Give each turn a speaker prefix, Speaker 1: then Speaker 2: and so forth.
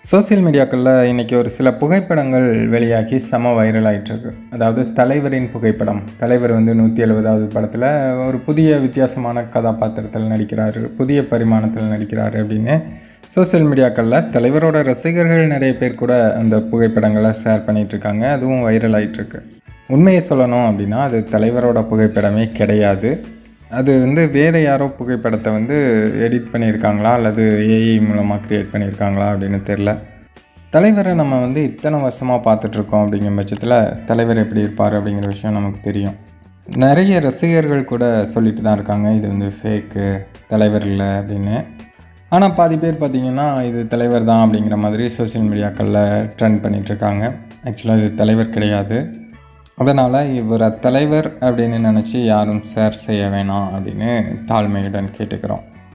Speaker 1: social மீடியாக்களில் இன்றைக்கி ஒரு சில புகைப்படங்கள் வெளியாகி செம வைரல் ஆயிட்டிருக்கு அதாவது தலைவரின் புகைப்படம் தலைவர் வந்து நூற்றி எழுபதாவது படத்தில் ஒரு புதிய வித்தியாசமான கதாபாத்திரத்தில் நடிக்கிறாரு புதிய பரிமாணத்தில் நடிக்கிறாரு அப்படின்னு சோசியல் மீடியாக்களில் தலைவரோட ரசிகர்கள் நிறைய பேர் கூட அந்த புகைப்படங்களை ஷேர் பண்ணிகிட்ருக்காங்க அதுவும் வைரல் ஆயிட்டிருக்கு உண்மையை சொல்லணும் அப்படின்னா அது தலைவரோட புகைப்படமே கிடையாது அது வந்து வேறு யாரோ புகைப்படத்தை வந்து எடிட் பண்ணியிருக்காங்களா அல்லது ஏஐ மூலமாக க்ரியேட் பண்ணியிருக்காங்களா அப்படின்னு தெரில தலைவரை நம்ம வந்து இத்தனை வருஷமாக பார்த்துட்ருக்கோம் அப்படிங்கிற பட்சத்தில் தலைவர் எப்படி இருப்பார் அப்படிங்கிற விஷயம் நமக்கு தெரியும் நிறைய ரசிகர்கள் கூட சொல்லிட்டு தான் இருக்காங்க இது வந்து ஃபேக்கு தலைவர் இல்லை அப்படின்னு ஆனால் பாதி பேர் பார்த்திங்கன்னா இது தலைவர் தான் அப்படிங்கிற மாதிரி சோஷியல் மீடியாக்களில் ட்ரெண்ட் பண்ணிகிட்ருக்காங்க ஆக்சுவலாக இது தலைவர் கிடையாது அதனால் இவரை தலைவர் அப்படின்னு நினச்சி யாரும் ஷேர் செய்ய வேணாம் அப்படின்னு தாழ்மையுடன் கேட்டுக்கிறோம்